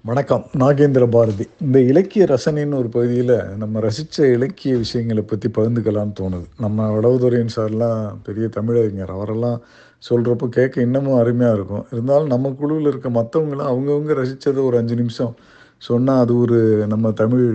வணக்கம் நாகேந்திர பாரதி இந்த இலக்கிய ரசனைன்னு ஒரு பகுதியில் நம்ம ரசித்த இலக்கிய விஷயங்களை பற்றி பகிர்ந்துக்கலாம்னு தோணுது நம்ம வடவுதுரையன் சார்லாம் பெரிய தமிழறிஞர் அவரெல்லாம் சொல்கிறப்போ கேட்க இன்னமும் அருமையாக இருக்கும் இருந்தாலும் நம்ம குழுவில் இருக்க மற்றவங்களாம் அவங்கவுங்க ரசித்ததை ஒரு அஞ்சு நிமிஷம் சொன்னால் அது ஒரு நம்ம தமிழ்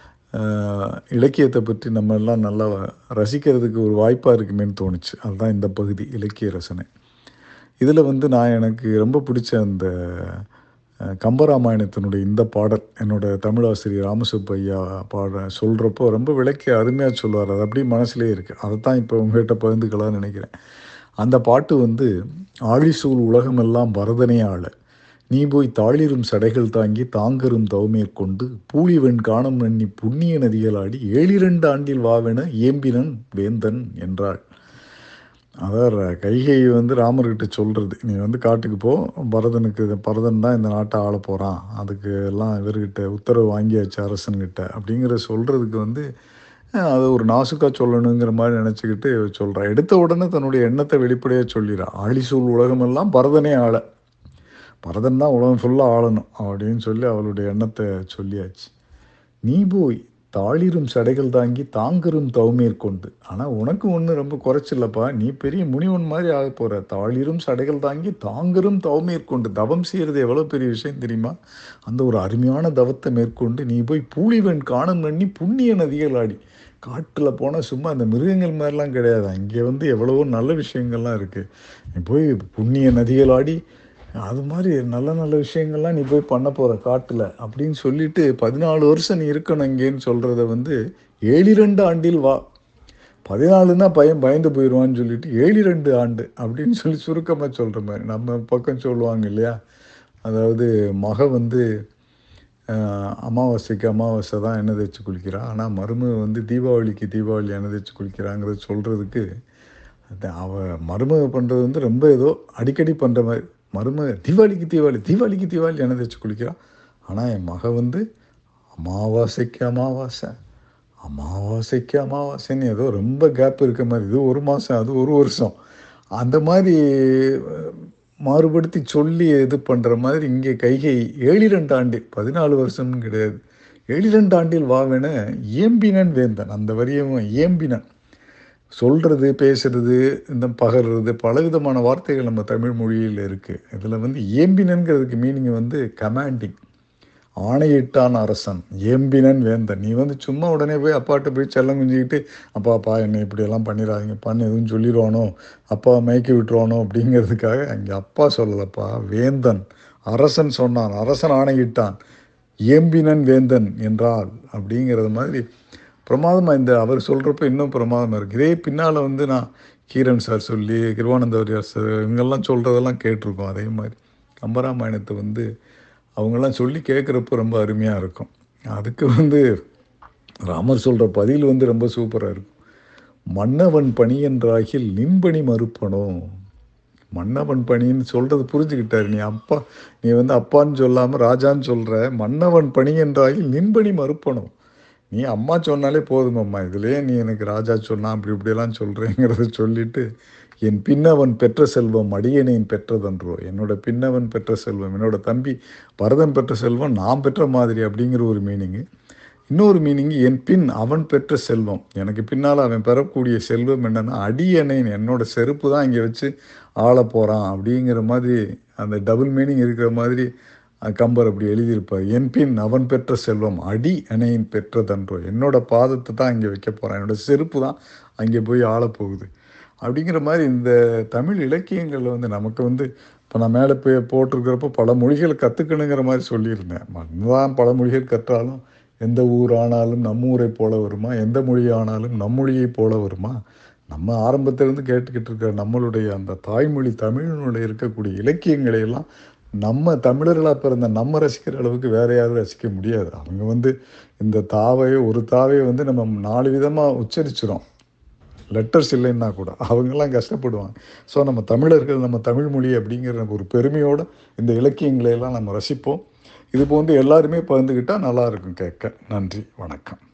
ஆஹ், இலக்கியத்தை பற்றி நம்ம எல்லாம் நல்லா ரசிக்கிறதுக்கு ஒரு வாய்ப்பாக இருக்குமேன்னு தோணுச்சு அதுதான் இந்த பகுதி இலக்கிய ரசனை இதில் வந்து நான் எனக்கு ரொம்ப பிடிச்ச அந்த அஹ், கம்பராமாயணத்தினுடைய இந்த பாடல் என்னோட தமிழாசிரியர் ராமசுப்பு ஐயா பாட சொல்கிறப்போ ரொம்ப விளக்கி அருமையாக சொல்லுவார் அது அப்படியே மனசுலே இருக்குது அதை தான் இப்போ உங்கள்கிட்ட பகிர்ந்துக்கலாம்னு நினைக்கிறேன் அந்த பாட்டு வந்து ஆழிசூழ் உலகமெல்லாம் பரதனே ஆள நீ போய் தாளிரும் சடைகள் தாங்கி தாங்கரும் தவமேற்கொண்டு பூலிவன் காணம் நன்னி புண்ணிய நதிகளாடி ஏழிரண்டு ஆண்டில் வாவென ஏம்பினன் வேந்தன் என்றாள் அதான் ர- கைகை வந்து ராமர்கிட்ட சொல்கிறது நீ வந்து காட்டுக்கு போ பரதனுக்கு இது- பரதன் தான் இந்த நாட்டை ஆள போகிறான் அதுக்கு எல்லாம் இவர்கிட்ட உத்தரவு வாங்கியாச்சு அரசன்கிட்ட அப்படிங்கிற சொல்கிறதுக்கு வந்து அஹ், அது ஒரு நாசுக்காக சொல்லணுங்கிற மாதிரி நினச்சிக்கிட்டு சொல்கிறா எடுத்த உடனே தன்னுடைய எண்ணத்தை வெளிப்படையாக சொல்லிடுறா ஆழிசூழ் உலகமெல்லாம் பரதனே ஆள பரதன் தான் உலகம் ஃபுல்லாக ஆளணும் அப்படின்னு சொல்லி அவளுடைய எண்ணத்தை சொல்லியாச்சு நீ போய் தாளிரும் சடைகள் தாங்கி தாங்கரும் தவமேற்கொண்டு ஆனால் உனக்கு ஒன்று ரொம்ப குறைச்சில்லப்பா நீ பெரிய முனிவன் மாதிரி ஆக போகிற தாளிரும் சடைகள் தாங்கி தாங்கரும் தவமேற்கொண்டு தவம் செய்கிறது எவ்வளோ பெரிய விஷயம் தெரியுமா அந்த ஒரு அருமையான தவத்தை மேற்கொண்டு நீ போய் பூலிவன் காணும் நன்னி புண்ணிய நதிகள் ஆடி காட்டில் போனால் சும்மா அந்த மிருகங்கள் மாதிரிலாம் கிடையாது அங்கே வந்து எவ்வளவோ நல்ல விஷயங்கள்லாம் இருக்குது நீ போய் புண்ணிய நதிகள் ஆடி அது மாதிரி நல்ல நல்ல விஷயங்கள்லாம் நீ போய் பண்ண போகிற காட்டில் அப்படின்னு சொல்லிட்டு பதினாலு வருஷம் நீ இருக்கணும் இங்கேன்னு சொல்கிறத வந்து ஏழிரண்டு ஆண்டில் வா பதினாலுன்னா பையன் பயந்து போயிடுவான்னு சொல்லிட்டு ஏழிரண்டு ஆண்டு அப்படின்னு சொல்லி சுருக்கமாக சொல்கிற மாதிரி நம்ம பக்கம் சொல்லுவாங்க இல்லையா அதாவது மக வந்து ஆஹ், அமாவாசைக்கு அமாவாசை தான் எண்ணெய் தேய்ச்சி குளிக்கிறா ஆனால் மருமக வந்து தீபாவளிக்கு தீபாவளி எண்ணெய் தேய்ச்சி குளிக்கிறாங்கிறத சொல்கிறதுக்கு அது அவ மருமக பண்ணுறது வந்து ரொம்ப ஏதோ அடிக்கடி பண்ணுற மாதிரி மருமக தீபாவளிக்கு தீபாவளி தீபாவளிக்கு தீபாவளி எண்ணெய் தேய்ச்சி குளிக்கிறா ஆனால் என் மக வந்து அமாவாசைக்கு அமாவாசை அமாவாசைக்கு அமாவாசைன்னு ஏதோ ரொம்ப கேப் இருக்க மாதிரி இது ஒரு மாதம் அது ஒரு வருஷம் அந்த மாதிரி அஹ், மாறுபடுத்தி சொல்லி இது பண்ணுற மாதிரி இங்கே கைகை ஏழிரண்டு ஆண்டில் பதினாலு வருஷம்னு கிடையாது ஏழிரண்டு ஆண்டில் வாவென ஏம்பினன் வேந்தன் அந்த வரியவன் ஏம்பினன் சொல்கிறது பேசுறது இந்த பகர்றது பலவிதமான வார்த்தைகள் நம்ம தமிழ் மொழியில் இருக்குது இதில் வந்து ஏம்பினன்கிறதுக்கு மீனிங் வந்து கமாண்டிங் ஆணையிட்டான் அரசன் ஏம்பினன் வேந்தன் நீ வந்து சும்மா உடனே போய் அப்பாட்ட போய் செல்லம் குஞ்சிக்கிட்டு அப்பா அப்பா என்னை இப்படியெல்லாம் பண்ணிடாதீங்க பண்ண எதுவும் சொல்லிடுவானோ அப்பா மயக்கி விட்டுருவானோ அப்படிங்கிறதுக்காக அங்கே அப்பா சொல்லலப்பா வேந்தன் அரசன் சொன்னான் அரசன் ஆணையிட்டான் ஏம்பினன் வேந்தன் என்றால் அப்படிங்கிறது மாதிரி பிரமாதமாக இந்த அவர் சொல்கிறப்ப இன்னும் பிரமாதமாக இருக்குது இதே பின்னால் வந்து நான் கீரன் சார் சொல்லி கிருவானந்த வாரியார் சார் இவங்கெல்லாம் சொல்கிறதெல்லாம் கேட்டிருக்கோம் அதே மாதிரி கம்பராமாயணத்தை வந்து அவங்கெல்லாம் சொல்லி கேட்குறப்ப ரொம்ப அருமையாக இருக்கும் அதுக்கு வந்து ராமர் சொல்கிற பதில் வந்து ரொம்ப சூப்பராக இருக்கும் மன்னவன் பணி என்றாகில் நின்பணி மறுப்பனோ மன்னவன் பணின்னு சொல்கிறது புரிஞ்சுக்கிட்டாரு நீ அப்பா நீ வந்து அப்பான்னு சொல்லாமல் ராஜான்னு சொல்கிற மன்னவன் பணி என்றாகில் நின்பணி மறுப்பனும் நீ அம்மா சொன்னாலே போதும் அம்மா இதுலேயே நீ எனக்கு ராஜா சொன்னா அப்படி இப்படியெல்லாம் சொல்கிறேங்கிறத சொல்லிட்டு என் பின்னவன் பெற்ற செல்வம் அடியனேன் பெற்றதன்றோ என்னோட பின்னவன் பெற்ற செல்வம் என்னோட தம்பி பரதன் பெற்ற செல்வம் நான் பெற்ற மாதிரி அப்படிங்கிற ஒரு மீனிங்கு இன்னொரு மீனிங் என் பின் அவன் பெற்ற செல்வம் எனக்கு பின்னால் அவன் பெறக்கூடிய செல்வம் என்னன்னா அடியனேன் என்னோட செருப்பு தான் இங்கே வச்சு ஆள போகிறான் அப்படிங்கிற மாதிரி அந்த டபுள் மீனிங் இருக்கிற மாதிரி அஹ், கம்பர் அப்படி எழுதியிருப்பார் என் பின் அவன் பெற்ற செல்வம் அடி அணையின் பெற்றதன்றோ என்னோட பாதத்தை தான் அங்கே வைக்க போகிறான் என்னோட செருப்பு தான் அங்கே போய் ஆளப் போகுது அப்படிங்கிற மாதிரி இந்த தமிழ் இலக்கியங்களில் வந்து நமக்கு வந்து இப்போ நான் மேலே போய் போட்டிருக்கிறப்போ பல மொழிகள் கற்றுக்கணுங்கிற மாதிரி சொல்லியிருந்தேன் தான் பல மொழிகள் கற்றாலும் எந்த ஊர் ஆனாலும் நம்ம ஊரை போல வருமா எந்த மொழி ஆனாலும் நம் மொழியை போல வருமா நம்ம ஆரம்பத்திலிருந்து கேட்டுக்கிட்டு இருக்கிற நம்மளுடைய அந்த தாய்மொழி தமிழினுடைய இருக்கக்கூடிய இலக்கியங்களை எல்லாம் நம்ம தமிழர்களாக பிறந்த நம்ம ரசிக்கிற அளவுக்கு வேற யாரும் ரசிக்க முடியாது அவங்க வந்து இந்த தாவையை ஒரு தாவையை வந்து நம்ம நாலு விதமாக உச்சரிச்சிரும் லெட்டர்ஸ் இல்லைன்னா கூட அவங்கெல்லாம் கஷ்டப்படுவாங்க ஸோ நம்ம தமிழர்கள் நம்ம தமிழ் மொழி அப்படிங்கிற ஒரு பெருமையோடு இந்த இலக்கியங்களை எல்லாம் நம்ம ரசிப்போம் இது போன்று எல்லாருமே பகிர்ந்துக்கிட்டால் நல்லா இருக்கும் கேட்க நன்றி வணக்கம்